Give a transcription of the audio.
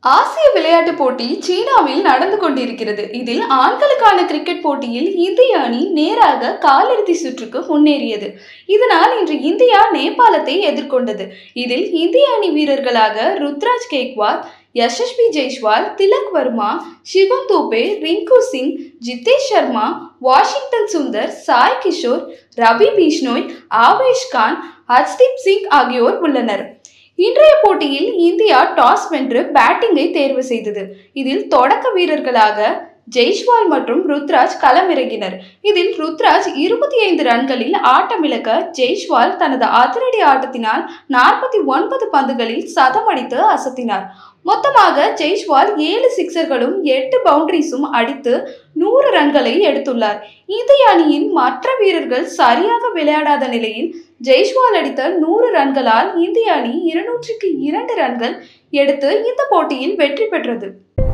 ஆசிய விளையாட்டுப் போட்டி சீனாவில் நடந்து கொண்டிருக்கிறது இதில் ஆண்களுக்கான கிரிக்கெட் போட்டியில் இந்திய அணி நேராக காலிறுதி சுற்றுக்கு முன்னேறியது இதனால் இன்று இந்தியா நேபாளத்தை எதிர்கொண்டது இதில் இந்திய அணி வீரர்களாக ருத்ராஜ் கேக்வாத் யசஸ்வி ஜெய்ஸ்வால் திலக் வர்மா சிவம் தூபே ரிங்கு சிங் ஜிதேஷ் சர்மா வாஷிங்டன் சுந்தர் சாய் கிஷோர் ரவி பிஷ்னோய் ஆவேஷ் கான் ஹர்ஷ்தீப் சிங் ஆகியோர் உள்ளனர் இன்றைய போட்டியில் இந்தியா டாஸ் வென்று பேட்டிங்கை தேர்வு செய்தது இதில் தொடக்க வீரர்களாக ஜெய்ஸ்வால் மற்றும் ருத்ராஜ் களமிறங்கினர் இதில் ருத்ராஜ் இருபத்தி ஐந்து ரன்களில் ஆட்டமிழக்க ஜெய்ஸ்வால் தனது அதிரடி ஆட்டத்தினால் நாற்பத்தி ஒன்பது பந்துகளில் சதம் அடித்து அசத்தினார் மொத்தமாக ஜெய்ஸ்வால் ஏழு சிக்சர்களும் எட்டு பவுண்டரிஸும் அடித்து நூறு ரன்களை எடுத்துள்ளார் இந்திய அணியின் மற்ற வீரர்கள் சரியாக விளையாடாத நிலையில் ஜெய்ஸ்வால் அடித்த நூறு ரன்களால் இந்திய அணி இருநூற்றுக்கு இரண்டு ரன்கள் எடுத்து இந்த போட்டியில் வெற்றி பெற்றது